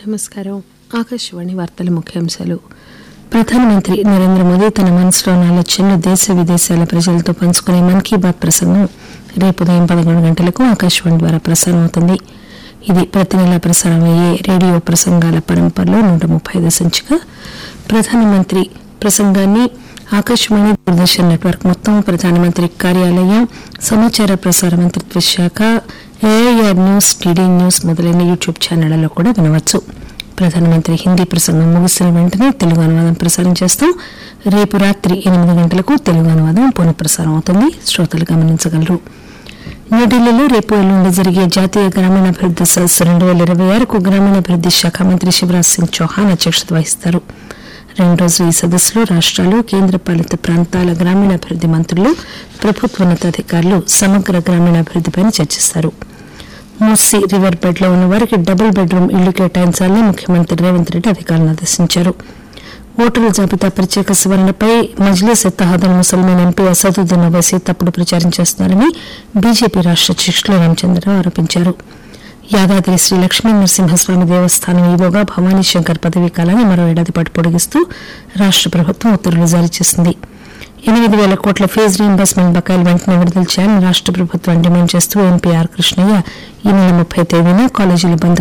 నమస్కారం ఆకాశవాణి వార్తల ముఖ్యాంశాలు ప్రధానమంత్రి నరేంద్ర మోదీ తన మనసులోని ఆలోచనలు దేశ విదేశాల ప్రజలతో పంచుకునే మన్ కీ బాత్ ప్రసంగం రేపు ఉదయం పదకొండు గంటలకు ఆకాశవాణి ద్వారా ప్రసారం అవుతుంది ఇది ప్రతి నెలా ప్రసారం అయ్యే రేడియో ప్రసంగాల పరంపరలో నూట ముప్పై ఐదు సంచిక ప్రధానమంత్రి ప్రసంగాన్ని ఆకాశవాణి దూరదర్శన్ నెట్వర్క్ మొత్తం ప్రధానమంత్రి కార్యాలయం సమాచార ప్రసార మంత్రిత్వ శాఖ ఏఐఆర్ న్యూస్ టీడీ న్యూస్ మొదలైన యూట్యూబ్ ఛానళ్లలో కూడా వినవచ్చు ప్రధానమంత్రి హిందీ ప్రసంగం ముగిసిన వెంటనే తెలుగు అనువాదం ప్రసారం చేస్తాం రేపు రాత్రి ఎనిమిది గంటలకు తెలుగు అనువాదం పునఃప్రసారం అవుతుంది శ్రోతలు గమనించగలరు న్యూఢిల్లీలో రేపు ఎల్లుండి జరిగే జాతీయ గ్రామీణాభివృద్ది సదస్సు రెండు వేల ఇరవై ఆరుకు గ్రామీణాభివృద్ది శాఖ మంత్రి శివరాజ్ సింగ్ చౌహాన్ అధ్యక్షత వహిస్తారు రెండు రోజుల ఈ సదస్సులో రాష్ట్రాలు కేంద్రపాలిత ప్రాంతాల గ్రామీణాభివృద్ది మంత్రులు ప్రభుత్వోన్నతాధికారులు సమగ్ర గ్రామీణాభివృద్దిపై చర్చిస్తారు మూసీ రివర్ బెడ్ లో ఉన్న వారికి డబుల్ బెడ్రూమ్ ఇళ్లు కేటాయించాలని ముఖ్యమంత్రి రేవంత్ రెడ్డి అధికారులను ఆదేశించారు ఓటర్ల జాబితా ప్రత్యేక సవరణపై మజ్లీస్ ఎత్తహాదుల్ ముసల్మాన్ ఎంపీ అసదుద్దీన్ ఓవైసీ తప్పుడు ప్రచారం చేస్తున్నారని బీజేపీ రాష్ట అధ్యక్షులు రామచంద్రరావు ఆరోపించారు యాదాద్రి శ్రీ లక్ష్మీ నరసింహస్వామి దేవస్థానం ఈవోగా భవానీ శంకర్ పదవీ కాలాన్ని మరో ఏడాది పాటు పొడిగిస్తూ రాష్ట ప్రభుత్వం ఉత్తర్వులు జారీ చేసింది ఎనిమిది వేల కోట్ల ఫీజు రీయింబర్స్మెంట్ బకాయిలు వెంటనే విడుదల చేయాలని రాష్ట ప్రభుత్వం డిమాండ్ చేస్తూ ఎంపీ ఆర్ కృష్ణయ్య ఈ నెల ముప్పై తేదీన కాలేజీలు బంద్